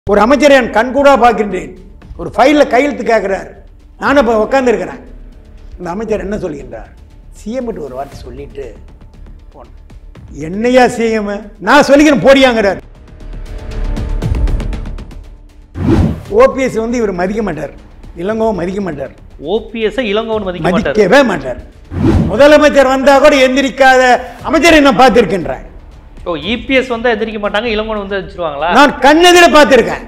ஒரு அமைச்சரை நான் கண்கூடா பார்க்கின்றேன் ஒரு ஃபைலில் கையெழுத்து கேட்குறார் நானும் இப்போ உட்காந்துருக்கிறேன் இந்த அமைச்சர் என்ன சொல்கின்றார் சிஎம் ஒரு வார்த்தை சொல்லிட்டு போனேன் என்னையா சிஎம் நான் சொல்லிக்கிறேன் போடியாங்கிறார் ஓபிஎஸ் வந்து இவர் மதிக்க மாட்டார் இளங்கோவும் மதிக்க மாட்டார் ஓபிஎஸ் இளங்கோவன் மதிக்க மாட்டார் மதிக்கவே மாட்டார் முதலமைச்சர் வந்தா கூட எந்திரிக்காத அமைச்சரை நான் பார்த்திருக்கின்றேன் ஓ இபிஎஸ் வந்தா எந்திரிக்க மாட்டாங்க இளங்கோவன் வந்து வச்சிருவாங்களா நான் கண்ணெதிர பார்த்திருக்கேன்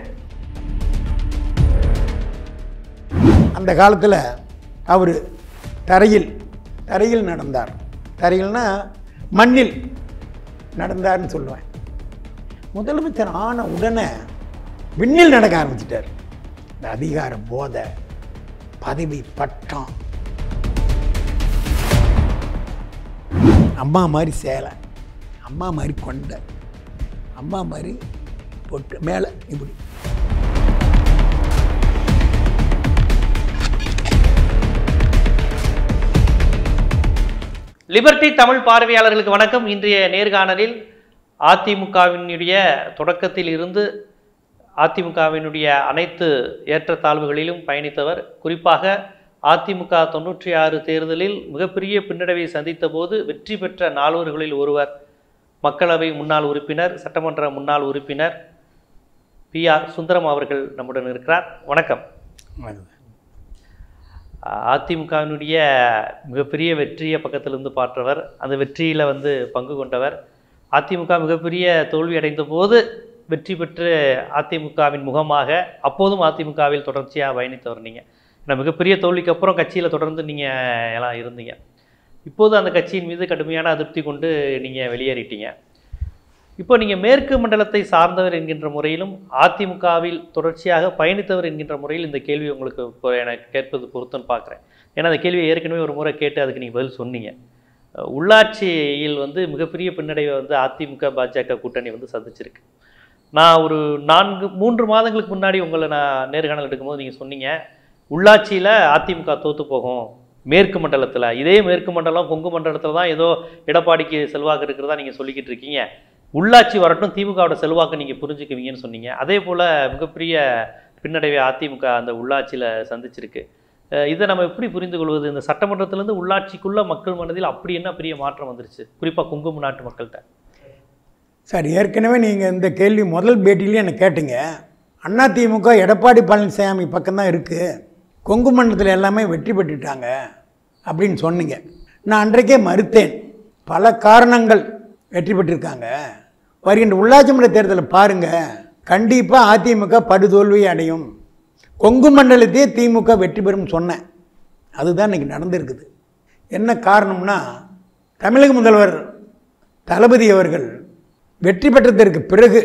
அந்த காலத்தில் அவர் தரையில் தரையில் நடந்தார் தரையில்னா மண்ணில் நடந்தார்னு சொல்லுவேன் முதலமைச்சர் ஆன உடனே விண்ணில் நடக்க ஆரம்பிச்சிட்டார் இந்த அதிகார போதை பதவி பட்டம் அம்மா மாதிரி சேலை அம்மா மாதிரி கொண்டை அம்மா மாதிரி பொட்டு மேலே இப்படி லிபர்டி தமிழ் பார்வையாளர்களுக்கு வணக்கம் இன்றைய நேர்காணலில் அதிமுகவினுடைய தொடக்கத்தில் இருந்து அதிமுகவினுடைய அனைத்து ஏற்றத்தாழ்வுகளிலும் பயணித்தவர் குறிப்பாக அதிமுக தொன்னூற்றி ஆறு தேர்தலில் மிகப்பெரிய பின்னடைவை சந்தித்த போது வெற்றி பெற்ற நால்வர்களில் ஒருவர் மக்களவை முன்னாள் உறுப்பினர் சட்டமன்ற முன்னாள் உறுப்பினர் பி ஆர் சுந்தரம் அவர்கள் நம்முடன் இருக்கிறார் வணக்கம் அதிமுகவினுடைய மிகப்பெரிய வெற்றியை பக்கத்திலிருந்து பார்த்தவர் அந்த வெற்றியில் வந்து பங்கு கொண்டவர் அதிமுக மிகப்பெரிய தோல்வி அடைந்த போது வெற்றி பெற்று அதிமுகவின் முகமாக அப்போதும் அதிமுகவில் தொடர்ச்சியாக பயணித்தவர் நீங்கள் ஏன்னா மிகப்பெரிய தோல்விக்கு அப்புறம் கட்சியில் தொடர்ந்து நீங்கள் எல்லாம் இருந்தீங்க இப்போது அந்த கட்சியின் மீது கடுமையான அதிருப்தி கொண்டு நீங்கள் வெளியேறிட்டீங்க இப்போ நீங்கள் மேற்கு மண்டலத்தை சார்ந்தவர் என்கின்ற முறையிலும் அதிமுகவில் தொடர்ச்சியாக பயணித்தவர் என்கின்ற முறையில் இந்த கேள்வி உங்களுக்கு இப்போ எனக்கு கேட்பது பொருத்தம்னு பார்க்குறேன் ஏன்னா அந்த கேள்வியை ஏற்கனவே ஒரு முறை கேட்டு அதுக்கு நீங்கள் பதில் சொன்னீங்க அஹ் உள்ளாட்சியில் வந்து மிகப்பெரிய பின்னடைவை வந்து அதிமுக பாஜக கூட்டணி வந்து சந்திச்சிருக்கு நான் ஒரு நான்கு மூன்று மாதங்களுக்கு முன்னாடி உங்களை நான் நேர்காணல் எடுக்கும்போது நீங்கள் சொன்னீங்க உள்ளாட்சியில் அதிமுக தோற்று போகும் மேற்கு மண்டலத்தில் இதே மேற்கு மண்டலம் கொங்கு மண்டலத்தில் தான் ஏதோ எடப்பாடிக்கு செல்வாக்கு இருக்கிறதா நீங்கள் சொல்லிக்கிட்டு இருக்கீங்க உள்ளாட்சி வரட்டும் திமுகவோட செல்வாக்கு நீங்கள் புரிஞ்சுக்குவீங்கன்னு சொன்னீங்க அதே போல் மிகப்பெரிய பின்னடைவை அதிமுக அந்த உள்ளாட்சியில் சந்திச்சிருக்கு அஹ் இதை நம்ம எப்படி புரிந்து கொள்வது இந்த சட்டமன்றத்திலேருந்து உள்ளாட்சிக்குள்ள மக்கள் மனதில் அப்படி என்ன பெரிய மாற்றம் வந்துருச்சு குறிப்பாக குங்கும நாட்டு மக்கள்கிட்ட சார் ஏற்கனவே நீங்கள் இந்த கேள்வி முதல் பேட்டிலேயே என்னை கேட்டீங்க அதிமுக எடப்பாடி பழனிசாமி பக்கம்தான் இருக்குது கொங்கு மண்டலத்தில் எல்லாமே வெற்றி பெற்றுட்டாங்க அப்படின்னு சொன்னீங்க நான் அன்றைக்கே மறுத்தேன் பல காரணங்கள் வெற்றி பெற்றிருக்காங்க வருகின்ற உள்ளாட்சி மன்ற தேர்தலை பாருங்கள் கண்டிப்பாக அதிமுக படுதோல்வி அடையும் கொங்கு மண்டலத்தையே திமுக வெற்றி பெறும் சொன்னேன் அதுதான் இன்றைக்கி நடந்திருக்குது என்ன காரணம்னா தமிழக முதல்வர் தளபதி அவர்கள் வெற்றி பெற்றதற்கு பிறகு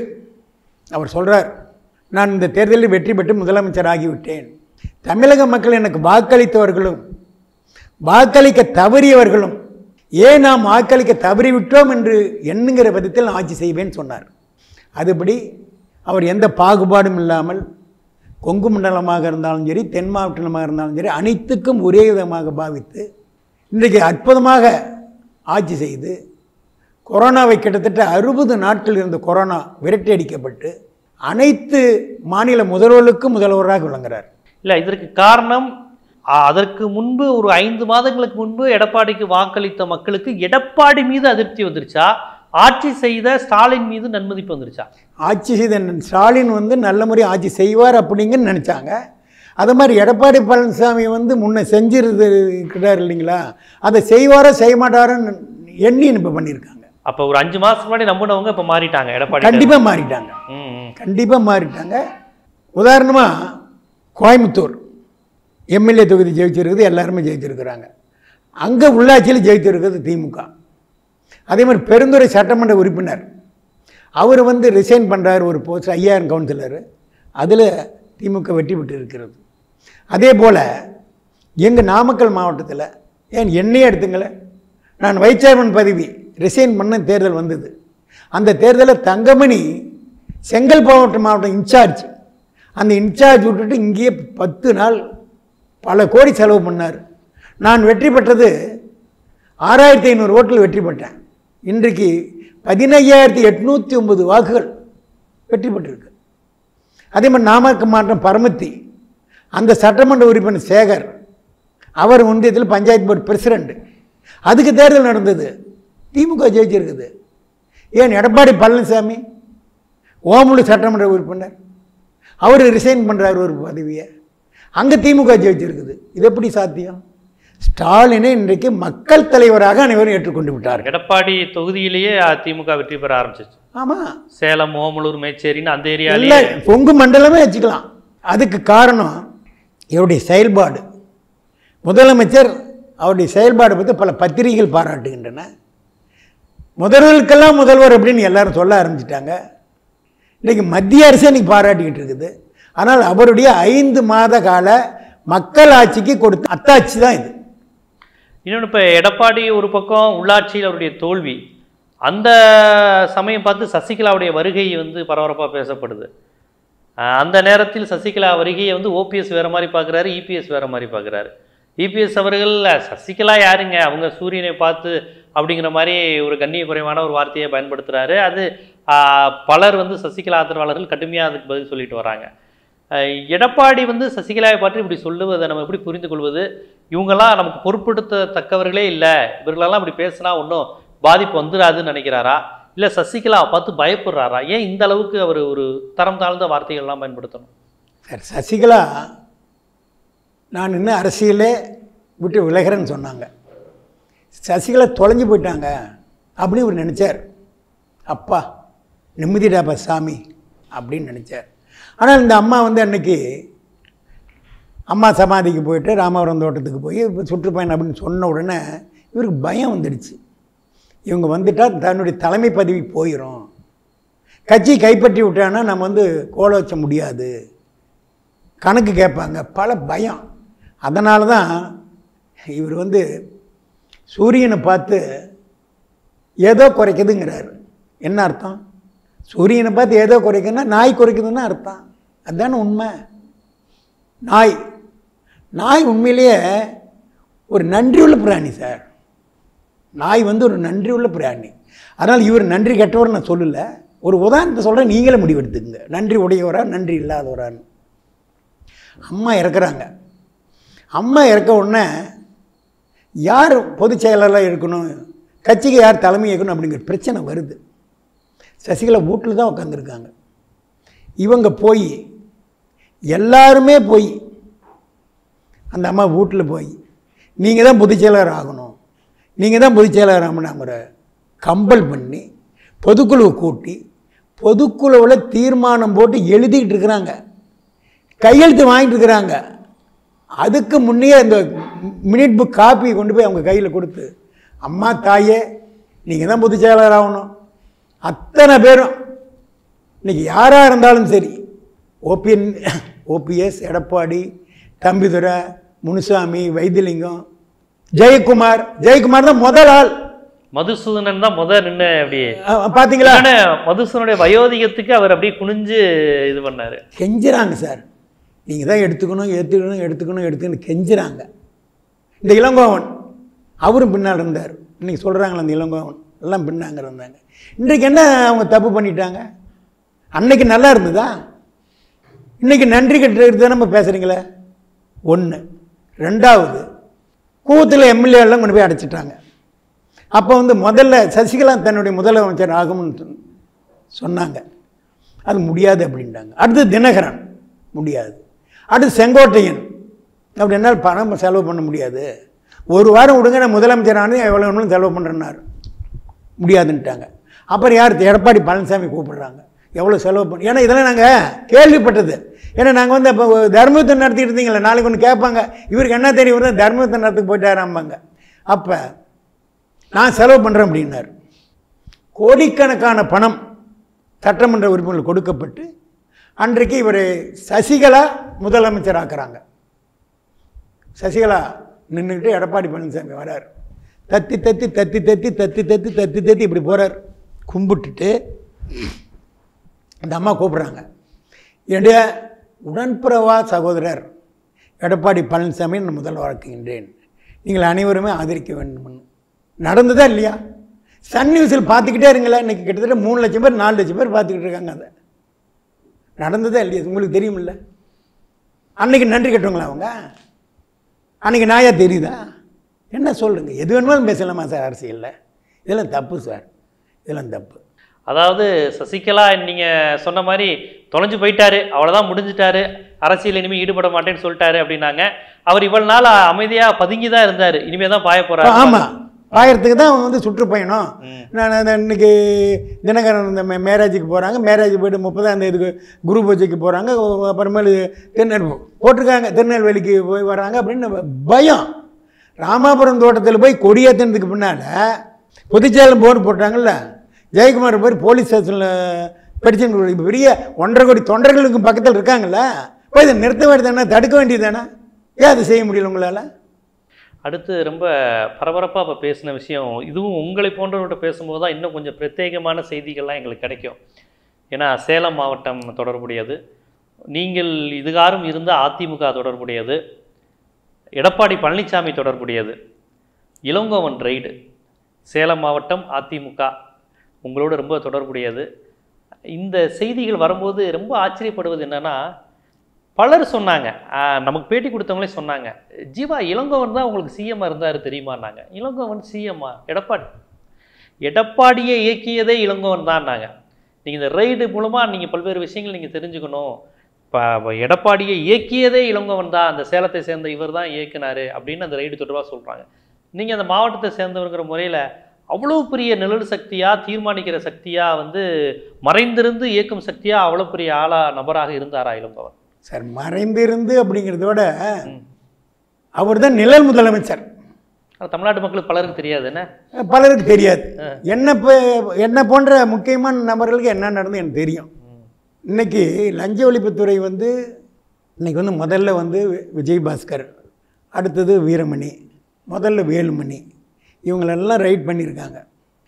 அவர் சொல்கிறார் நான் இந்த தேர்தலில் வெற்றி பெற்று முதலமைச்சர் ஆகிவிட்டேன் தமிழக மக்கள் எனக்கு வாக்களித்தவர்களும் வாக்களிக்க தவறியவர்களும் ஏன் நாம் வாக்களிக்க தவறிவிட்டோம் என்று எண்ணுங்கிற விதத்தில் நான் ஆட்சி செய்வேன் சொன்னார் அதுபடி அவர் எந்த பாகுபாடும் இல்லாமல் கொங்கு மண்டலமாக இருந்தாலும் சரி தென் மாவட்டமாக இருந்தாலும் சரி அனைத்துக்கும் ஒரே விதமாக பாவித்து இன்றைக்கு அற்புதமாக ஆட்சி செய்து கொரோனாவை கிட்டத்தட்ட அறுபது நாட்கள் இருந்த கொரோனா விரட்டி அடிக்கப்பட்டு அனைத்து மாநில முதல்வர்களுக்கும் முதல்வராக விளங்குகிறார் இல்லை இதற்கு காரணம் அ- அதற்கு முன்பு ஒரு ஐந்து மாதங்களுக்கு முன்பு எடப்பாடிக்கு வாக்களித்த மக்களுக்கு எடப்பாடி மீது அதிருப்தி வந்துருச்சா ஆட்சி செய்த ஸ்டாலின் மீது நன்மதிப்பு வந்துருச்சா ஆட்சி செய்த ஸ்டாலின் வந்து நல்ல முறை ஆட்சி செய்வார் அப்படிங்கன்னு நினச்சாங்க அது மாதிரி எடப்பாடி பழனிசாமி வந்து முன்ன செஞ்சிருக்கிறார் இல்லைங்களா அதை செய்வாரோ செய்ய மாட்டாரோன்னு எண்ணி இப்போ பண்ணியிருக்காங்க அப்போ ஒரு அஞ்சு மாசத்துக்கு முன்னாடி நம்பினவங்க இப்போ மாறிட்டாங்க எடப்பாடி கண்டிப்பாக மாறிட்டாங்க ம், ம். கண்டிப்பாக மாறிட்டாங்க உதாரணமாக கோயம்புத்தூர் எம்எல்ஏ தொகுதி ஜெயிச்சிருக்குது எல்லாருமே ஜெயிச்சிருக்கிறாங்க அங்கே உள்ளாட்சியில் ஜெயிச்சிருக்கிறது திமுக அதே மாதிரி பெருந்துறை சட்டமன்ற உறுப்பினர் அவர் வந்து ரிசைன் பண்ணுறாரு ஒரு போஸ்ட் ஐயாயிரம் கவுன்சிலர் அதில் திமுக வெற்றி பெற்று இருக்கிறது அதே போல் எங்கள் நாமக்கல் மாவட்டத்தில் ஏன் என்னையே எடுத்துங்களேன் நான் வைஸ் சேர்மன் பதவி ரிசைன் பண்ண தேர்தல் வந்தது அந்த தேர்தலில் தங்கமணி செங்கல்பட்டு மாவட்டம் இன்சார்ஜ் அந்த இன்சார்ஜ் விட்டுட்டு இங்கேயே பத்து நாள் பல கோடி செலவு பண்ணார் நான் வெற்றி பெற்றது ஆறாயிரத்தி ஐநூறு ஓட்டில் வெற்றி பெற்றேன் இன்றைக்கு பதினையாயிரத்தி எட்நூற்றி ஒன்பது வாக்குகள் வெற்றி பெற்றிருக்கு அதே மாதிரி நாமக்கு மாற்றம் பரமத்தி அந்த சட்டமன்ற உறுப்பினர் சேகர் அவர் ஒன்றியத்தில் பஞ்சாயத்து போர்டு பிரசிடண்ட் அதுக்கு தேர்தல் நடந்தது திமுக ஜெயிச்சிருக்குது ஏன் எடப்பாடி பழனிசாமி ஓமலூர் சட்டமன்ற உறுப்பினர் அவர் ரிசைன் பண்ணுறாரு ஒரு பதவியை அங்கே திமுக ஜெயிச்சிருக்குது இது எப்படி சாத்தியம் ஸ்டாலினை இன்றைக்கு மக்கள் தலைவராக அனைவரும் ஏற்றுக்கொண்டு விட்டார்கள் எடப்பாடி தொகுதியிலேயே திமுக வெற்றி பெற ஆரம்பிச்சிச்சு ஆமாம் சேலம் ஓமலூர் மேச்சேரின்னு அந்த இல்லை ஏரியாலேயே கொங்கு மண்டலமே வச்சுக்கலாம் அதுக்கு காரணம் இவருடைய செயல்பாடு முதலமைச்சர் அவருடைய செயல்பாடு பற்றி பல பத்திரிகைகள் பாராட்டுகின்றன முதல்வருக்கெல்லாம் முதல்வர் அப்படின்னு எல்லாரும் சொல்ல ஆரம்பிச்சிட்டாங்க இன்றைக்கி மத்திய அரசு இன்னைக்கு பாராட்டிக்கிட்டு இருக்குது ஆனால் அவருடைய ஐந்து மாத கால மக்கள் ஆட்சிக்கு கொடுத்த அத்தாட்சி தான் இது இன்னொன்று இப்போ எடப்பாடி ஒரு பக்கம் உள்ளாட்சியில் அவருடைய தோல்வி அந்த சமயம் பார்த்து சசிகலாவுடைய வருகை வந்து பரபரப்பாக பேசப்படுது அஹ் அந்த நேரத்தில் சசிகலா வருகையை வந்து ஓபிஎஸ் வேறு மாதிரி பார்க்குறாரு இபிஎஸ் வேறு மாதிரி பார்க்குறாரு இபிஎஸ் அவர்கள் சசிகலா யாருங்க அவங்க சூரியனை பார்த்து அப்படிங்கிற மாதிரி ஒரு கண்ணிய குறைவான ஒரு வார்த்தையை பயன்படுத்துகிறாரு அது ஆஹ், பலர் வந்து சசிகலா ஆதரவாளர்கள் கடுமையாக அதுக்கு பதில் சொல்லிட்டு வராங்க அஹ் எடப்பாடி வந்து சசிகலாவை பற்றி இப்படி சொல்லுவதை நம்ம எப்படி புரிந்து கொள்வது இவங்கெல்லாம் நமக்கு பொறுப்படுத்தத்தக்கவர்களே இல்லை இவர்களெல்லாம் இப்படி பேசினா ஒன்றும் பாதிப்பு வந்துடாதுன்னு நினைக்கிறாரா இல்லை சசிகலா பார்த்து பயப்படுறாரா ஏன் இந்த அளவுக்கு அவர் ஒரு தரம் தாழ்ந்த வார்த்தைகள்லாம் பயன்படுத்தணும் சார் சசிகலா நான் இன்னும் அரசியலே விட்டு விலகிறேன்னு சொன்னாங்க சசிகலா தொலைஞ்சு போயிட்டாங்க அப்படின்னு இவர் நினச்சார் அப்பா நிம்மதிடாப்பா சாமி அப்படின்னு நினச்சார் ஆனால் இந்த அம்மா வந்து அன்னைக்கு அம்மா சமாதிக்கு போயிட்டு ராமவரம் தோட்டத்துக்கு போய் இப்ப சுற்றுப்பயணம் அப்படின்னு சொன்ன உடனே இவருக்கு பயம் வந்துடுச்சு இவங்க வந்துட்டால் தன்னுடைய தலைமை பதவி போயிடும் கட்சி கைப்பற்றி விட்டான்னா நம்ம வந்து கோல வச்ச முடியாது கணக்கு கேட்பாங்க பல பயம் அதனால தான் இவர் வந்து சூரியனை பார்த்து ஏதோ குறைக்குதுங்கிறாரு என்ன அர்த்தம் சூரியனை பார்த்து ஏதோ குறைக்குதுன்னா நாய் குறைக்குதுன்னு அர்த்தம் அதுதானே உண்மை நாய் நாய் உண்மையிலேயே ஒரு நன்றியுள்ள பிராணி சார் நாய் வந்து ஒரு நன்றியுள்ள பிராணி அதனால் இவர் நன்றி கெட்டவர் நான் சொல்லலை ஒரு உதாரணத்தை சொல்கிறேன் நீங்களே முடிவெடுத்துக்குங்க நன்றி உடையவரா நன்றி இல்லாதவரான்னு அம்மா இறக்குறாங்க அம்மா இறக்க உடனே யார் பொதுச் செயலாளராக இருக்கணும் கட்சிக்கு யார் தலைமை இருக்கணும் அப்படிங்கிற பிரச்சனை வருது சசிகலா வீட்டில் தான் உட்காந்துருக்காங்க இவங்க போய் எல்லாருமே போய் அந்த அம்மா வீட்டில் போய் நீங்கள் தான் பொதுச் செயலாளர் ஆகணும் நீங்கள் தான் பொதுச் செயலாளர் ஆகணும் அவரை கம்பல் பண்ணி பொதுக்குழுவை கூட்டி பொதுக்குழுவில் தீர்மானம் போட்டு எழுதிக்கிட்டு இருக்கிறாங்க கையெழுத்து வாங்கிட்டு இருக்கிறாங்க அதுக்கு முன்னே அந்த மினிட் புக் காப்பி கொண்டு போய் அவங்க கையில் கொடுத்து அம்மா தாயே நீங்கள் தான் பொதுச் செயலாளர் ஆகணும் அத்தனை பேரும் இன்னைக்கு யாராக இருந்தாலும் சரி ஓபிஎன் ஓபிஎஸ் எடப்பாடி தம்பிதுரை முனுசாமி வைத்திலிங்கம் ஜெயக்குமார் ஜெயக்குமார் தான் முதல் ஆள் மதுசூதனன் தான் முத நின்று அப்படி அஹ் பார்த்தீங்களா ஆனா, மதுசூதனுடைய வயோதிகத்துக்கு அவர் அப்படியே குனிஞ்சு இது பண்ணாரு கெஞ்சுறாங்க சார் நீங்கள் தான் எடுத்துக்கணும் எடுத்துக்கணும் எடுத்துக்கணும் எடுத்துக்கணும் கெஞ்சுறாங்க இந்த இளங்கோவன் அவரும் பின்னால் இருந்தார் இன்னைக்கு சொல்கிறாங்களே அந்த இளங்கோவன் எல்லாம் பின்னாங்க இருந்தாங்க இன்றைக்கு என்ன அவங்க தப்பு பண்ணிட்டாங்க அன்னைக்கு நல்லா இருந்ததா இன்னைக்கு நன்றி கட்டுறது நம்ம பேசுகிறீங்களே ஒன்று ரெண்டாவது கூவத்தில் எம்எல்ஏ எல்லாம் கொண்டு போய் அடைச்சிட்டாங்க அப்போ வந்து முதல்ல சசிகலா தன்னுடைய முதலமைச்சர் ஆகும்னு சொன்ன- சொன்னாங்க அது முடியாது அப்படின்ட்டாங்க அடுத்து தினகரன் முடியாது அடுத்து செங்கோட்டையன் அப்படி என்னால் பணம் செலவு பண்ண முடியாது ஒரு வாரம் விடுங்க நான் முதலமைச்சர் ஆனது எவ்வளோ வேணும்னு செலவு பண்ணுறேன்னாரு முடியாதுன்ட்டாங்க அப்புறம் யார் எடப்பாடி பழனிசாமி கூப்பிடுறாங்க எவ்வளோ செலவு பண்ண ஏன்னா இதெல்லாம் நாங்கள் கேள்விப்பட்டது ஏன்னா நாங்கள் வந்து இப்போ தர்மயுத்தம் நடத்திட்டு இருந்தீங்களே நாளைக்கு ஒன்று கேட்பாங்க இவருக்கு என்ன தெரியும் இவர் தான் தர்மயுத்தம் நடத்துக்கு போயிட்டாராம்பாங்க அப்போ நான் செலவு பண்ணுறேன் அப்படின்னாரு கோடிக்கணக்கான பணம் சட்டமன்ற உறுப்பினர்கள் கொடுக்கப்பட்டு அன்றைக்கு இவர் சசிகலா முதலமைச்சர் ஆக்குறாங்க சசிகலா நின்றுக்கிட்டு எடப்பாடி பழனிசாமி வரார் தத்தி தத்தி தத்தி தத்தி தத்தி தத்தி தத்தி தத்தி இப்படி போகிறார் கும்பிட்டுட்டு அந்த அம்மா கூப்பிட்றாங்க என்னுடைய உடன்பிறவா சகோதரர் எடப்பாடி பழனிசாமி நான் முதல்வராக்குகின்றேன் நீங்கள் அனைவருமே ஆதரிக்க வேண்டும் நடந்ததா இல்லையா சன் நியூஸில் பார்த்துக்கிட்டே இருங்களேன் இன்றைக்கி கிட்டத்தட்ட மூணு லட்சம் பேர் நாலு லட்சம் பேர் பார்த்துக்கிட்டு இருக்காங்க அதை நடந்ததே இல்லையா இது உங்களுக்கு தெரியுமில்ல அன்னைக்கு நன்றி கட்டுங்களா அவங்க அன்னைக்கு நாயா தெரியுதா என்ன சொல்லுங்க எது வேணுமாலும் பேசலாமா சார் அரசியலில் இதெல்லாம் தப்பு சார் இதெல்லாம் தப்பு அதாவது சசிகலா நீங்க சொன்ன மாதிரி தொலைஞ்சு போயிட்டாரு அவ்வளவுதான் முடிஞ்சிட்டாரு அரசியல் இனிமே ஈடுபட மாட்டேன்னு சொல்லிட்டாரு அப்படின்னாங்க அவர் இவ்வளவு நாள் அமைதியா பதுங்கி தான் இருந்தாரு இனிமே தான் பாய போறாரு ஆமாம் ஆயிரத்துக்கு தான் அவங்க வந்து சுற்றுப்பயணம் ம். நான் அந்த இன்னைக்கு தினகரன் இந்த மே- மேரேஜுக்கு போகிறாங்க மேரேஜ் போயிட்டு முப்பதாம் தேதிக்கு குரு பூஜைக்கு போகிறாங்க அப்புறமேலு திருநெல் போட்டிருக்காங்க திருநெல்வேலிக்கு போய் வராங்க அப்படின்னு பயம் ராமாபுரம் தோட்டத்தில் போய் கொடியேற்றினதுக்கு பின்னால் புதுச்சேலம் போர்டு போட்டாங்கல்ல ஜெயக்குமார் போய் போலீஸ் ஸ்டேஷனில் படிச்சு பெரிய ஒன்றரை கோடி தொண்டர்களுக்கு பக்கத்தில் இருக்காங்கல்ல போய் இதை நிறுத்த வேண்டியதானே தடுக்க வேண்டியதானே ஏன் அதை செய்ய முடியல உங்களால் அடுத்து ரொம்ப பரபரப்பாக இப்போ பேசின விஷயம் இதுவும் உங்களை போன்றவர்கிட்ட பேசும்போது தான் இன்னும் கொஞ்சம் பிரத்யேகமான செய்திகள்லாம் எங்களுக்கு கிடைக்கும் ஏன்னா சேலம் மாவட்டம் தொடர்புடையது நீங்கள் இதுகாரும் இருந்த அதிமுக தொடர்புடையது எடப்பாடி பழனிசாமி தொடர்புடையது இளங்கோவன் ரைடு சேலம் மாவட்டம் அதிமுக உங்களோட ரொம்ப தொடர்புடையது இந்த செய்திகள் வரும்போது ரொம்ப ஆச்சரியப்படுவது என்னன்னா பலர் சொன்னாங்க ஆஹ் நமக்கு பேட்டி கொடுத்தவங்களே சொன்னாங்க ஜீவா இளங்கோவன் தான் உங்களுக்கு சிஎம் இருந்தார் தெரியுமான்னாங்க இளங்கோவன் சிஎம்மா எடப்பாடி எடப்பாடியை இயக்கியதே இளங்கோவன் தான்னாங்க நீங்கள் இந்த ரைடு மூலமாக நீங்கள் பல்வேறு விஷயங்கள் நீங்கள் தெரிஞ்சுக்கணும் இப்போ எடப்பாடியை இயக்கியதே இளங்கோவன் தான் அந்த சேலத்தை சேர்ந்த இவர் தான் இயக்குனாரு அப்படின்னு அந்த ரைடு தொடர்பாக சொல்கிறாங்க நீங்கள் அந்த மாவட்டத்தை சேர்ந்தவங்கிற முறையில் அவ்வளோ பெரிய நிழல் சக்தியாக தீர்மானிக்கிற சக்தியாக வந்து மறைந்திருந்து இயக்கும் சக்தியாக அவ்வளோ பெரிய ஆளா நபராக இருந்தாரா இளங்கோவன் சார் மறைந்திருந்து அப்படிங்கிறத விட ம். அவர் தான் நிழல் முதலமைச்சர் ஆனா தமிழ்நாட்டு மக்களுக்கு பலருக்கு தெரியாது என்ன பலருக்கு தெரியாது என்ன போ- என்ன போன்ற முக்கியமான நபர்களுக்கு என்ன நடந்து எனக்கு தெரியும் இன்னைக்கு லஞ்ச ஒழிப்புத்துறை வந்து இன்னைக்கு வந்து முதல்ல வந்து வி- விஜய் பாஸ்கர் அடுத்தது வீரமணி முதல்ல வேலுமணி இவங்களெல்லாம் ரைட் பண்ணியிருக்காங்க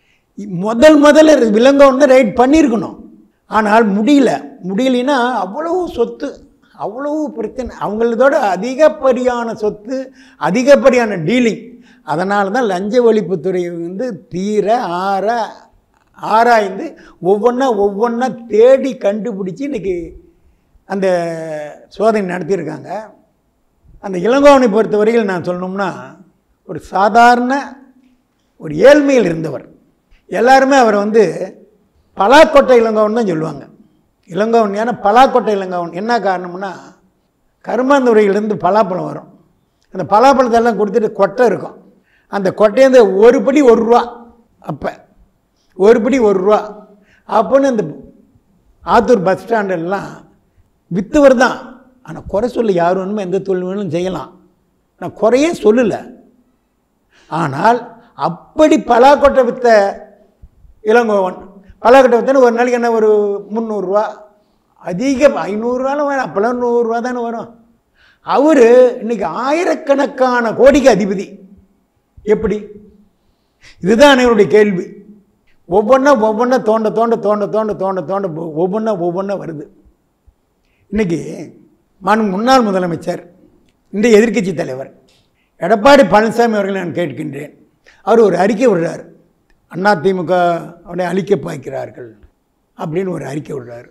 இ- முதல் முதல்ல விலங்கவன் தான் ரைட் பண்ணியிருக்கணும் ஆனால் முடியல முடியலைன்னா அவ்வளவு சொத்து அவ்வளவு பிரச்சனை அவங்களதோட அதிகப்படியான சொத்து அதிகப்படியான டீலிங் அதனால தான் லஞ்ச ஒழிப்புத்துறை வந்து தீர ஆற ஆராய்ந்து ஒவ்வொன்றா ஒவ்வொன்றா தேடி கண்டுபிடிச்சி இன்றைக்கி அந்த சோதனை நடத்தியிருக்காங்க அந்த இளங்கோவனை பொறுத்த வரையில் நான் சொல்லணும்னா ஒரு சாதாரண ஒரு ஏழ்மையில் இருந்தவர் எல்லாருமே அவரை வந்து பலாக்கொட்டை இளங்கோவன் தான் சொல்லுவாங்க இளங்கோவன் ஏன்னா பலாக்கொட்டை இளங்கோவன் என்ன காரணம்னா கருமாந்துறையிலேருந்து பலாப்பழம் வரும் அந்த பலாப்பழத்தை எல்லாம் கொடுத்துட்டு கொட்டை இருக்கும் அந்த கொட்டையந்து ஒரு படி ஒரு ரூபா அப்போ ஒரு படி ஒரு ரூபா அப்போன்னு அந்த ஆத்தூர் பஸ் ஸ்டாண்டெல்லாம் வித்தவர் தான் ஆனால் குறை சொல்ல யார் வேணுமோ எந்த தொழில் வேணும் செய்யலாம் நான் குறையே சொல்லலை ஆனால் அப்படி பலாக்கொட்டை வித்த இளங்கோவன் பலாக்கொட்டை வித்தன ஒரு நாளைக்கு என்ன ஒரு முந்நூறுரூவா அதிக ஐநூறுரூவாலும் வரும் அப்போல்லாம் நூறுரூவா தானே வரும் அவர் இன்னைக்கு ஆயிரக்கணக்கான கோடிக்கு அதிபதி எப்படி இதுதான் என்னுடைய கேள்வி ஒவ்வொன்றா ஒவ்வொன்றா தோண்ட தோண்ட தோண்ட தோண்ட தோண்ட தோண்ட ஒவ்வொன்றா ஒவ்வொன்றா வருது இன்னைக்கு மாண்பு முன்னாள் முதலமைச்சர் இந்த எதிர்க்கட்சி தலைவர் எடப்பாடி பழனிசாமி அவர்களை நான் கேட்கின்றேன் அவர் ஒரு அறிக்கை விடுறார் அதிமுக அவனை அழிக்க பார்க்கிறார்கள் அப்படின்னு ஒரு அறிக்கை விடுறார்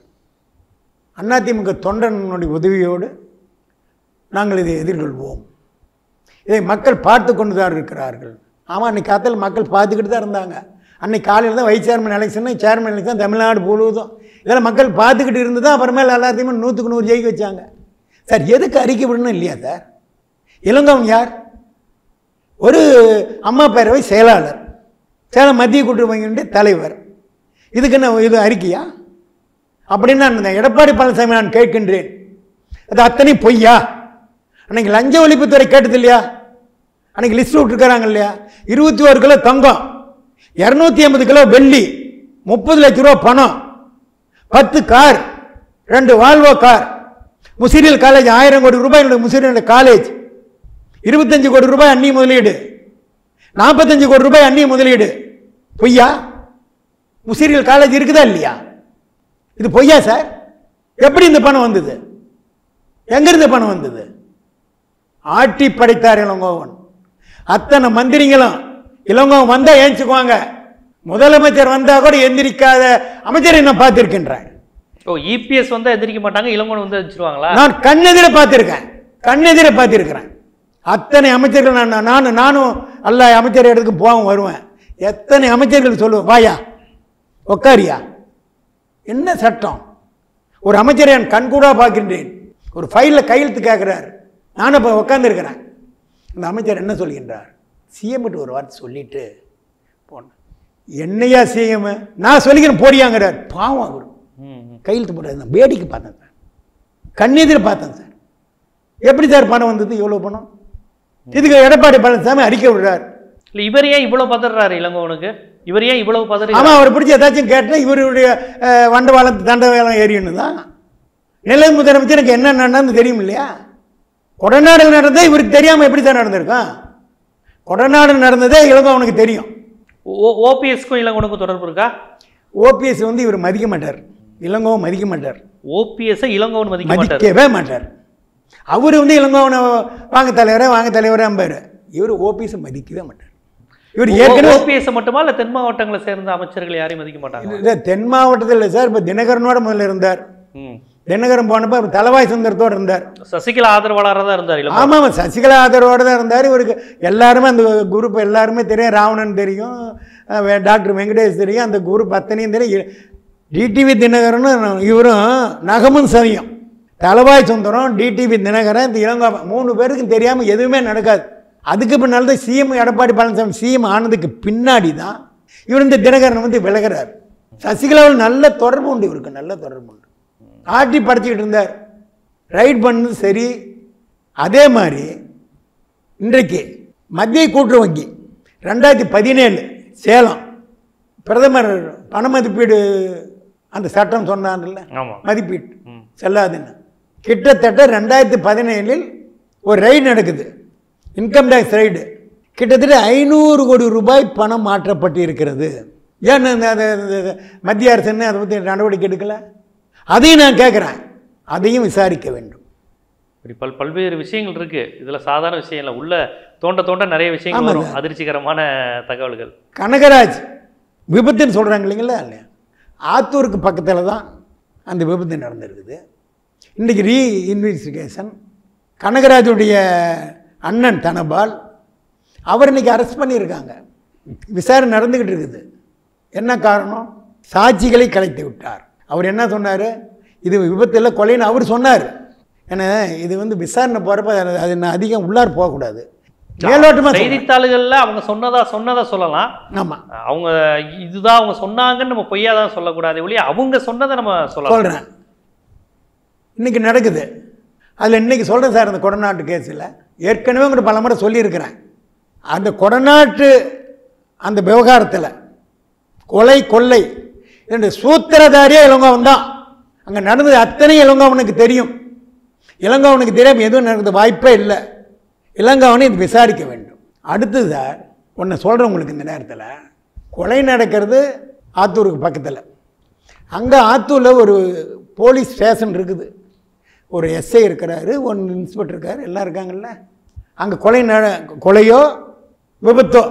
அதிமுக தொண்டனுடைய உதவியோடு நாங்கள் இதை எதிர்கொள்வோம் இதை மக்கள் பார்த்து கொண்டு தான் இருக்கிறார்கள் ஆமாம் அன்னைக்கு காலத்தில் மக்கள் பார்த்துக்கிட்டு தான் இருந்தாங்க அன்னைக்கு காலையில் தான் vice chairman election chairman election Tamil Nadu முழுவதும் இதெல்லாம் மக்கள் பார்த்துக்கிட்டு இருந்து தான் அப்புறமேல எல்லாத்தையுமே நூற்றுக்கு நூறு ஜெயிக்க வச்சாங்க சார் எதுக்கு அறிக்கை விடணும் இல்லையா சார் இளங்கவன் யார் ஒரு அம்மா பேரவை செயலாளர் சேலம் மத்திய கூட்டுறவு வங்கியினுடைய தலைவர் இதுக்கு என்ன இது அறிக்கையா அப்படின்னு நான் இந்த எடப்பாடி பழனிசாமி நான் கேட்கின்றேன் அது அத்தனை பொய்யா அன்னைக்கு லஞ்ச ஒழிப்புத்துறை கேட்டது இல்லையா அன்னைக்கு லிஸ்ட் விட்டுருக்காங்க இல்லையா இருபத்தி ஒரு கிலோ தங்கம் இரநூத்தி ஐம்பது கிலோ வெள்ளி முப்பது லட்ச ரூபா பணம் பத்து கார் ரெண்டு வால்வோ கார் முசிறியல் காலேஜ் ஆயிரம் கோடி ரூபாய் என்னுடைய முசிறியல் காலேஜ் இருபத்தஞ்சு கோடி ரூபாய் அந்நிய முதலீடு நாற்பத்தஞ்சு கோடி ரூபாய் அந்நிய முதலீடு பொய்யா முசிறியல் காலேஜ் இருக்குதா இல்லையா இது பொய்யா சார் எப்படி இந்த பணம் வந்தது எங்கிருந்து பணம் வந்தது ஆட்டி படைத்தார் இளங்கோவன் அத்தனை மந்திரிங்களும் இளங்கோவன் வந்தா ஏஞ்சுக்குவாங்க முதலமைச்சர் வந்தா கூட எந்திரிக்காத அமைச்சரை நான் பார்த்திருக்கின்றேன் ஓ இபிஎஸ் வந்து எந்திரிக்க மாட்டாங்க இளங்கோன் வந்து எந்திரிச்சிருவாங்களா நான் கண்ணெதிர பார்த்துருக்கேன் கண்ணெதிர பார்த்துருக்கிறேன் அத்தனை அமைச்சர்கள் நான் நானும் நானும் எல்லா அமைச்சர் இடத்துக்கு போவேன் வருவேன் எத்தனை அமைச்சர்கள் சொல்லுவேன் வாயா உக்காரியா என்ன சட்டம் ஒரு அமைச்சரை என் கண்கூடா பார்க்கின்றேன் ஒரு ஃபைலில் கையெழுத்து கேட்குறாரு நானும் இப்போ உட்காந்துருக்கிறேன் அந்த அமைச்சர் என்ன சொல்கின்றார் சிஎம்கிட்ட ஒரு வார்த்தை சொல்லிட்டு போனேன் என்னையா சிஎம் நான் சொல்லிக்கிறேன் போடியாங்கிறார் பாவம் அவர் ம், ம். கையெழுத்து போட்டது நான் வேடிக்கை பார்த்தேன் சார் கண்ணெதிர பார்த்தேன் சார் எப்படி சார் பணம் வந்தது இவ்வளோ பணம் இதுக்கு எடப்பாடி பழனிசாமி அறிக்கை விடுறார் இல்ல இவர் ஏன் இவ்வளவு பதறாரு இளங்கோவனுக்கு இவர் ஏன் இவ்வளவு பதறி ஆமாம் அவர் பிடிச்ச ஏதாச்சும் கேட்டால் இவருடைய அஹ், வண்டவாளம் தண்டவாளம் ஏறியன்னு தான் நிலை முதலமைச்சருக்கு என்ன நடந்தது தெரியும் இல்லையா கொடநாடு நடந்ததே இவருக்கு தெரியாமல் எப்படி சார் நடந்திருக்கும் கொடநாடு நடந்ததே இளங்கோவனுக்கு தெரியும் ஓபிஎஸ்க்கும் இளங்கோனுக்கும் தொடர்பு இருக்கா ஓபிஎஸ் வந்து இவர் மதிக்க மாட்டார் இளங்கோவன் மதிக்க மாட்டார் ஓபிஎஸ் இளங்கோவன் மதிக்க மாட்டார் மதிக்கவே மாட்டார் அவர் வந்து இளங்கோவனை வாங்க தலைவரே வாங்க தலைவரே அம்பாரு இவர் ஓபிஎஸ் மதிக்கவே மாட்டார் இவர் ஏற்கனவே ஓபிஎஸ் மட்டுமா இல்ல தென் மாவட்டங்களை சேர்ந்த அமைச்சர்கள் யாரையும் மதிக்க மாட்டாங்க இல்லை தென் மாவட்டத்தில் இல்லை சார் இப்போ தினகரனோட முதல்ல இருந்தார் ம். தினகரன் போனப்போ அவர் தலவாய் சுந்தரத்தோடு இருந்தார் சசிகலா ஆதரவாளராக தான் இருந்தார் இளங்கோ ஆமாம் ஆமாம் சசிகலா ஆதரவோடு தான் இருந்தார் இவருக்கு எல்லாருமே அந்த குரூப் எல்லாருமே தெரியும் ராவணன் தெரியும் அஹ் வே- டாக்டர் வெங்கடேஷ் தெரியும் அந்த குரூப் அத்தனையும் தெரியும் டிடிவி தினகரனும் இவரும் நகமும் சதியும் தலவாய் சுந்தரம் டிடிவி தினகரன் இந்த இளங்கோ மூணு பேருக்கும் தெரியாமல் எதுவுமே நடக்காது அதுக்கு பின்னால் தான் சிஎம் எடப்பாடி பழனிசாமி சிஎம் ஆனதுக்கு பின்னாடி தான் இவர் இந்த தினகரன் வந்து விலகிறார் சசிகலாவில் நல்ல தொடர்பு உண்டு இவருக்கு நல்ல தொடர்பு உண்டு ஆட்டி படைச்சிக்கிட்டு இருந்தார் ரைட் பண்ணது சரி அதே மாதிரி இன்றைக்கு மத்திய கூட்டுறவு வங்கி ரெண்டாயிரத்தி பதினேழு சேலம் பிரதமர் பண மதிப்பீடு அந்த சட்டம் சொன்னார்ல ஆமா மதிப்பீடு ம். செல்லாதுன்னு கிட்டத்தட்ட ரெண்டாயிரத்தி பதினேழில் ஒரு ரைடு நடக்குது இன்கம் டேக்ஸ் ரைடு கிட்டத்தட்ட ஐநூறு கோடி ரூபாய் பணம் மாற்றப்பட்டு இருக்கிறது ஏன் இந்த அந்த இந்த மத்திய அரசு என்ன அதை பற்றி நடவடிக்கை எடுக்கல அதையும் நான் கேட்குறேன் அதையும் விசாரிக்க வேண்டும் இப்படி பல் பல்வேறு விஷயங்கள் இருக்கு இதுல சாதாரண விஷயம் இல்லை உள்ள தோண்ட தோண்ட நிறைய விஷயங்கள் ஆமாங்க. வரும் அதிர்ச்சிகரமான தகவல்கள் கனகராஜ் விபத்துன்னு சொல்கிறாங்க இல்லைங்களா இல்லையா ஆத்தூருக்கு பக்கத்தில் தான் அந்த விபத்து நடந்திருக்குது இன்றைக்கி ரீ இன்வெஸ்டிகேஷன் கனகராஜுடைய அண்ணன் தனபால் அவர் இன்னைக்கு அரெஸ்ட் பண்ணியிருக்காங்க விசாரணை நடந்துக்கிட்டு இருக்குது என்ன காரணம் சாட்சிகளை கலைத்து விட்டார் அவர் என்ன சொன்னார் இது விபத்தில் கொலைன்னு அவர் சொன்னார் ஏன்னா இது வந்து விசாரணை போகிறப்ப அது நான் அதிகம் உள்ளார் போகக்கூடாது மேலோட்டமாக செய்தித்தாள்கள்ல அவங்க சொன்னதா சொன்னதா சொல்லலாம் ஆமாம் அவங்க இதுதான் அவங்க சொன்னாங்கன்னு நம்ம பொய்யா தான் சொல்லக்கூடாது ஒழிய அவங்க சொன்னதை நம்ம சொல்லலாம் சொல்கிறேன் இன்னைக்கு நடக்குது அதில் இன்னைக்கு சொல்கிறேன் சார் அந்த கொடநாட்டு கேஸில் ஏற்கனவே உங்கள்கிட்ட பல முறை சொல்லியிருக்கிறேன் அந்த கொடநாட்டு அந்த விவகாரத்தில் கொலை கொள்ளை ரெண்டு சூத்திரதாரியே இளங்கோவன் தான் அங்கே நடந்தது அத்தனை இளங்கோவனுக்கு தெரியும் இளங்கோவனுக்கு தெரியாமல் எதுவும் நடந்த வாய்ப்பே இல்லை இளங்கோவனை இது விசாரிக்க வேண்டும் அடுத்தது சார் ஒன்று சொல்கிறேன் உங்களுக்கு இந்த நேரத்தில் கொலை நடக்கிறது ஆத்தூருக்கு பக்கத்தில் அங்கே ஆத்தூரில் ஒரு போலீஸ் ஸ்டேஷன் இருக்குது ஒரு எஸ்ஐ இருக்கிறாரு ஒன்று இன்ஸ்பெக்டர் இருக்கார் எல்லாம் இருக்காங்கல்ல அங்கே கொலை நட கொலையோ விபத்தோ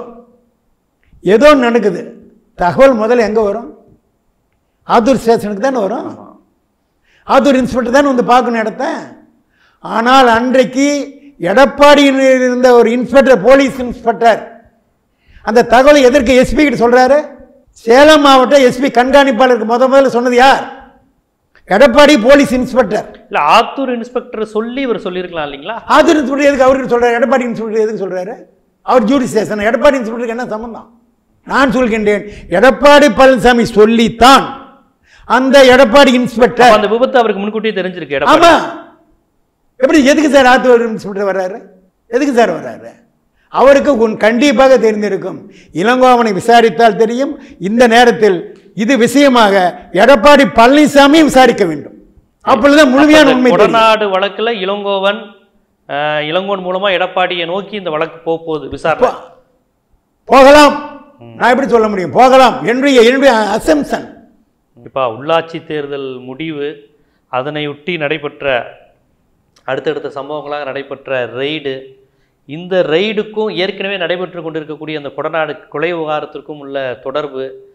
ஏதோ ஒண்ணு நடக்குது தகவல் முதல்ல எங்கே வரும் ஆத்தூர் ஸ்டேஷனுக்கு தானே வரும் ஆத்தூர் இன்ஸ்பெக்டர் தானே வந்து பார்க்கணும் இடத்த ஆனால் அன்றைக்கு எடப்பாடியில் இருந்த ஒரு இன்ஸ்பெக்டர் போலீஸ் இன்ஸ்பெக்டர் அந்த தகவலை எதற்கு எஸ்பி கிட்ட சொல்றாரு சேலம் மாவட்ட எஸ்பி கண்காணிப்பாளருக்கு முத முதல்ல சொன்னது யார் எடப்பாடி போலீஸ் இன்ஸ்பெக்டர் இல்ல ஆத்தூர் இன்ஸ்பெக்டர் சொல்லி இவர் சொல்லியிருக்கலாம் இல்லைங்களா ஆத்தூர் இன்ஸ்பெக்டர் எதுக்கு அவருக்கு சொல்றாரு எடப்பாடி இன்ஸ்பெக்டர் எதுக்கு சொல்றாரு அவர் ஜூடி ஸ்டேஷன் எடப்பாடி இன்ஸ்பெக்டருக்கு என்ன சம்பந்தம் நான் சொல்கின்றேன் எடப்பாடி பழனிசாமி சொல்லித்தான் அந்த எடப்பாடி அப்ப இன்ஸ்பெக்டர் அந்த விபத்து அவருக்கு முன்கூட்டியே தெரிஞ்சிருக்கு எடப்பாடி ஆமா எப்படி எதுக்கு சார் ஆத்தூர் இன்ஸ்பெக்டர் வர்றாரு எதுக்கு சார் வர்றாரு அவருக்கு உன் கண்டிப்பாக தெரிந்திருக்கும் இளங்கோவனை விசாரித்தால் தெரியும் இந்த நேரத்தில் இது விஷயமாக எடப்பாடி பழனிசாமி விசாரிக்க வேண்டும் அப்பொழுதுதான் முழுமையான உண்மை தெரியும். கொடநாடு வழக்குல இளங்கோவன் அஹ், இளங்கோவன் மூலமா எடப்பாடியை நோக்கி இந்த வழக்கு போக போகுது விசாரணை போ- போகலாம் நான் எப்படி சொல்ல முடியும் போகலாம் என்னுடைய என்னுடைய அசம்சன் இப்போ உள்ளாட்சி தேர்தல் முடிவு அதனையொட்டி நடைபெற்ற அடுத்தடுத்த சம்பவங்களாக நடைபெற்ற ரெய்டு இந்த ரெய்டுக்கும் ஏற்கனவே நடைபெற்று கொண்டிருக்கக்கூடிய அந்த கொடநாடு கொலை விவகாரத்திற்கும் உள்ள தொடர்பு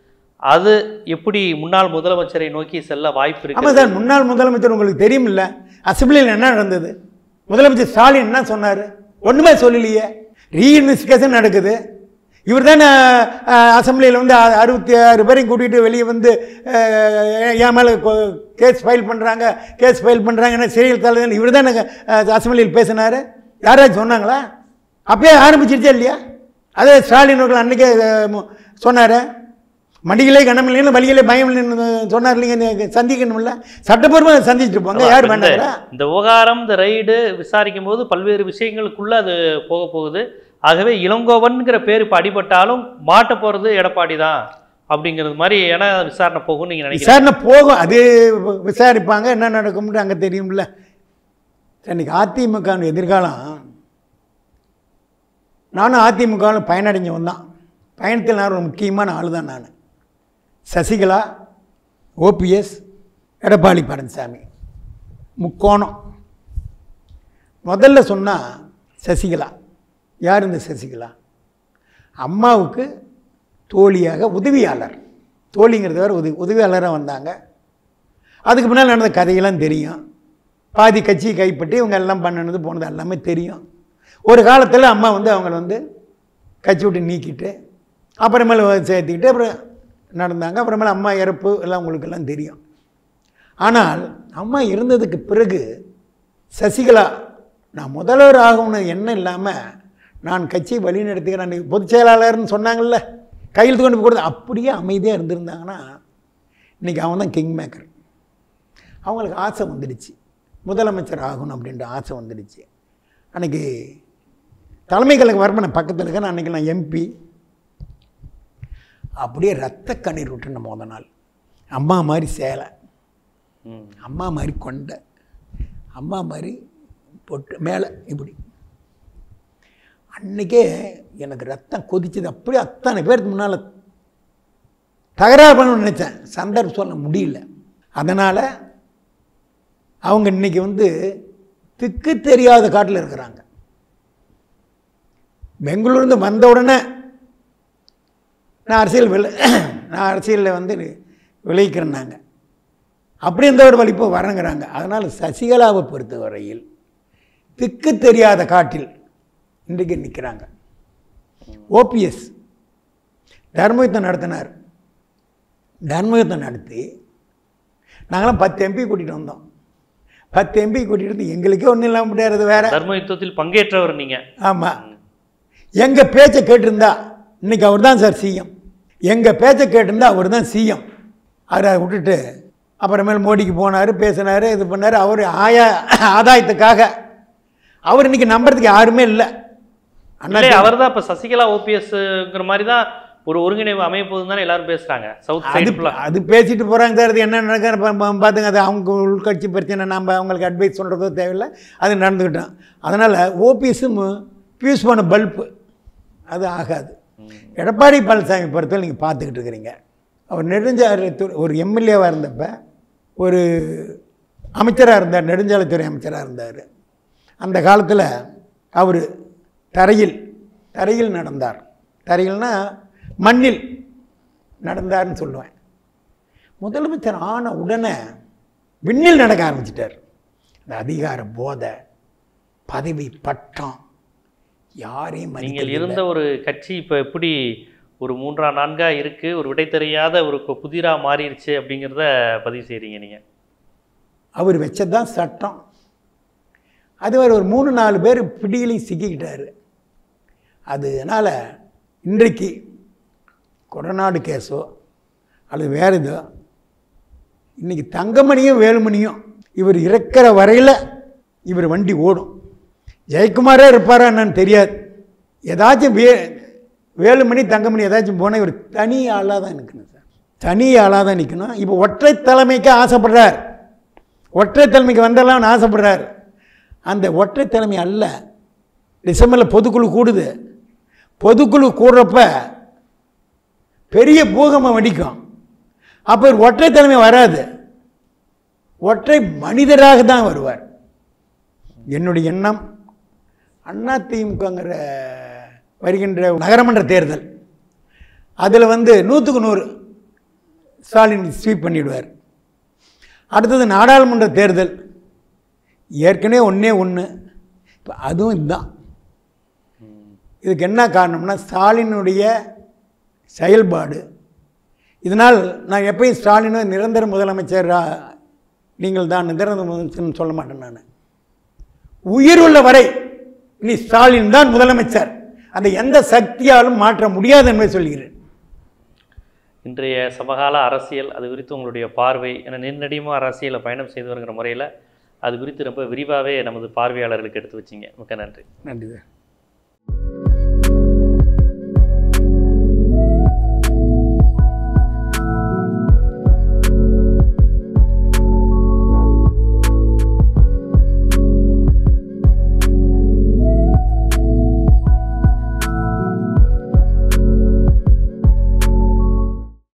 அது எப்படி முன்னாள் முதலமைச்சரை நோக்கி செல்ல வாய்ப்பு இருக்கு ஆமாம் சார் முன்னாள் முதலமைச்சர் உங்களுக்கு தெரியுமில்ல அசம்பிளியில் என்ன நடந்தது முதலமைச்சர் ஸ்டாலின் என்ன சொன்னார் ஒன்றுமே சொல்லலையே ரீஇன்வெஸ்டிகேஷன் நடக்குது இவர் தானே அசம்பிளியில் வந்து அ- அறுபத்தி ஆறு பேரையும் கூட்டிகிட்டு வெளியே வந்து அஹ், என் மேலே கேஸ் ஃபைல் பண்ணுறாங்க கேஸ் ஃபைல் பண்ணுறாங்கன்னா சீரியல் தலைவர் இவர் தானே அசம்பிளியில் பேசினார் யாராச்சும் சொன்னாங்களா அப்பயே ஆரம்பிச்சிருச்சா இல்லையா அதே ஸ்டாலின் அவர்கள் அன்றைக்கே சொன்னார் மடிகளே கனமில்லைன்னு வழிகளே பயம் இல்லைன்னு சொன்னார் இல்லைங்க சந்திக்கணும்ல சட்டப்பூர்வமாக சந்திச்சுட்டு போங்க யார் இந்த- வேண்டாங்களா இந்த விவகாரம் இந்த ரைடு விசாரிக்கும் போது பல்வேறு விஷயங்களுக்குள்ள அது போக போகுது ஆகவே இளங்கோவன்கிற பேர் இப்போ அடிபட்டாலும் மாட்ட போறது எடப்பாடி தான் அப்படிங்கிறது மாதிரி ஏன்னா விசாரணை போகும்னு நீங்க நினைக்கிறீங்க விசாரணை போகும் அது விசாரிப்பாங்க என்ன நடக்கும்னு அங்கே தெரியும்ல சரி, இன்னைக்கு அதிமுக எதிர்காலம் நானும் அதிமுகவில் பயனடைஞ்சவன் தான் பயணத்தில் நான் ஒரு முக்கியமான ஆள் தான் நான் சசிகலா ஓபிஎஸ் எடப்பாடி பழனிசாமி முக்கோணம் முதல்ல சொன்னால் சசிகலா யார் இந்த சசிகலா அம்மாவுக்கு தோழியாக உதவியாளர் தோழிங்கிறது வேறு உதவி உதவியாளராக வந்தாங்க அதுக்கு முன்னால் நடந்த கதையெல்லாம் தெரியும் பாதி கட்சியை கைப்பற்றி இவங்க எல்லாம் பண்ணினது போனது எல்லாமே தெரியும் ஒரு காலத்தில் அம்மா வந்து அவங்கள வந்து கட்சி விட்டு நீக்கிட்டு அப்புறமேல சேர்த்துக்கிட்டு அப்புறம் நடந்தாங்க அப்புறமேல அம்மா இறப்பு எல்லாம் உங்களுக்கு எல்லாம் தெரியும் ஆனால் அம்மா இருந்ததுக்கு பிறகு சசிகலா நான் முதல்வர் ஆகணும்னு எண்ணம் இல்லாமல் நான் கட்சியை வழிநடத்துகிறேன் அன்னைக்கு பொதுச் செயலாளர்னு சொன்னாங்கல்ல கையெழுத்து கொண்டு போய் கொடுத்து அப்படியே அமைதியாக இருந்திருந்தாங்கன்னா இன்றைக்கி அவன் தான் கிங் மேக்கர் அவங்களுக்கு ஆசை வந்துடுச்சு முதலமைச்சர் ஆகணும் அப்படின்ற ஆசை வந்துடுச்சு அன்றைக்கி தலைமை கழக வரப்ப நான் பக்கத்தில் இருக்கேன் அன்றைக்கி நான் எம்பி அப்படியே ரத்த கண்ணீர் விட்டுன முத நாள் அம்மா மாதிரி சேலை ம். அம்மா மாதிரி கொண்டை அம்மா மாதிரி பொட்டு மேலே இப்படி அன்னைக்கே எனக்கு ரத்தம் கொதிச்சது அப்படியே அத்தனை பேருக்கு முன்னால் தகராறு பண்ணணும்னு நினச்சேன் சந்தர்ப்பம் சொல்ல முடியல அதனால் அவங்க இன்னைக்கு வந்து திக்கு தெரியாத காட்டில் இருக்கிறாங்க பெங்களூர்லேருந்து வந்த உடனே நான் அரசியல் விளை நான் அரசியலில் வந்து விளைவிக்கிறேன்னாங்க அப்படி இருந்தவர் வலிப்பு வரங்கிறாங்க அதனால் சசிகலாவை பொறுத்தவரையில் திக்கு தெரியாத காட்டில் இன்றைக்கு நிற்கிறாங்க ஓபிஎஸ் தர்மயுத்தம் நடத்தினார் தர்மயுத்தம் நடத்தி நாங்களாம் பத்து எம்பி கூட்டிகிட்டு வந்தோம் பத்து எம்பி கூட்டிகிட்டு வந்து எங்களுக்கே ஒன்றும் இல்லாமல் முடியாது வேற தர்ம யுத்தத்தில் பங்கேற்றவர் நீங்க ஆமாம் எங்கள் பேச்சை கேட்டிருந்தா இன்னைக்கு அவர் தான் சார் சிஎம் எங்கள் பேச்சை கேட்டிருந்தா அவர் தான் சிஎம் அவரை விட்டுட்டு அப்புறமேல் மோடிக்கு போனார் பேசினார் இது பண்ணார் அவர் ஆயா ஆதாயத்துக்காக அவர் இன்னைக்கு நம்புறதுக்கு யாருமே இல்லை அண்ணா இல்லை அவர் தான் இப்போ சசிகலா ஓபிஎஸ்ங்கிற மாதிரி தான் ஒரு ஒருங்கிணைவு அமைய போகுதுன்னு தானே எல்லாரும் பேசுறாங்க சவுத் அது சைடு ஃபுல்லாக அது பேசிட்டு போகிறாங்க சார் அது என்ன நடக்கிற பார்த்துங்க அது அவங்க உள்கட்சி பிரச்சனை நம்ம அவங்களுக்கு அட்வைஸ் சொல்கிறதோ தேவையில்லை அது நடந்துக்கிட்டோம் அதனால் ஓபிஎஸும் ஃபியூஸ் பண்ண பல்பு அது ஆகாது எடப்பாடி பழனிசாமி பொறுத்தவரை நீங்கள் பார்த்துக்கிட்டு இருக்கிறீங்க அவர் நெடுஞ்சாலைத்துறை ஒரு எம்எல்ஏவாக இருந்தப்ப ஒரு அமைச்சராக இருந்தார் நெடுஞ்சாலைத்துறை அமைச்சராக இருந்தார் அந்த காலத்தில் அவர் தரையில் தரையில் நடந்தார் தரையில்னா மண்ணில் நடந்தார்னு சொல்லுவேன் முதலமைச்சர் ஆன உடனே விண்ணில் நடக்க ஆரம்பிச்சிட்டார் இந்த அதிகார போதை பதவி பட்டம் யாரையும் நீங்கள் மதிக்கல இருந்த ஒரு கட்சி இப்போ எப்படி ஒரு மூன்றா நான்கா இருக்கு ஒரு விடை தெரியாத ஒரு கு- புதிரா மாறிடுச்சு அப்படிங்கிறத பதிவு செய்றீங்க நீங்க அவர் வச்சது தான் சட்டம் அது வேறு ஒரு மூணு நாலு பேர் பிடியிலையும் சிக்கிக்கிட்டாரு அதனால் இன்றைக்கு கொடநாடு கேஸோ அல்லது வேறு இதோ இன்றைக்கி தங்கமணியும் வேலுமணியும் இவர் இறக்கிற வரையில் இவர் வண்டி ஓடும் ஜெயக்குமாரே இருப்பாரா என்னன்னு தெரியாது ஏதாச்சும் வே வேலுமணி தங்கமணி ஏதாச்சும் போனால் இவர் தனி ஆளாக தான் நிற்கணும் சார் தனி ஆளாக தான் நிற்கணும் இப்போ ஒற்றை தலைமைக்கு ஆசைப்படுறார் ஒற்றை தலைமைக்கு வந்தெல்லாம் ஆசைப்படுறார் அந்த ஒற்றை தலைமை அல்ல டிசம்பரில் பொதுக்குழு கூடுது பொதுக்குழு கூடுறப்ப பெரிய பூகம்பம் வெடிக்கும் அப்போ இவர் ஒற்றை தலைமை வராது ஒற்றை மனிதராக தான் வருவார் என்னுடைய எண்ணம் அண்ணா திமுகங்கிற வருகின்ற நகரமன்ற தேர்தல் அதில் வந்து நூற்றுக்கு நூறு ஸ்டாலின் ஸ்வீப் பண்ணிடுவார் அடுத்தது நாடாளுமன்ற தேர்தல் ஏற்கனவே ஒன்றே ஒன்று இப்போ அதுவும் இதுதான் இதுக்கு என்ன காரணம்னா ஸ்டாலினுடைய செயல்பாடு இதனால் நான் எப்பயும் ஸ்டாலினை நிரந்தர முதலமைச்சர் நீங்கள் தான் நிரந்தர முதலமைச்சர்னு சொல்ல மாட்டேன் நான் உயிருள்ள வரை இனி ஸ்டாலின் தான் முதலமைச்சர் அதை எந்த சக்தியாலும் மாற்ற முடியாது என்பதை சொல்கிறேன் இன்றைய சமகால அரசியல் அது குறித்து உங்களுடைய பார்வை என நெருநடியமாக அரசியலை பயணம் செய்து வருகிற முறையில் அது குறித்து ரொம்ப விரிவாகவே நமது பார்வையாளர்களுக்கு எடுத்து வச்சிங்க மிக்க நன்றி நன்றி சார்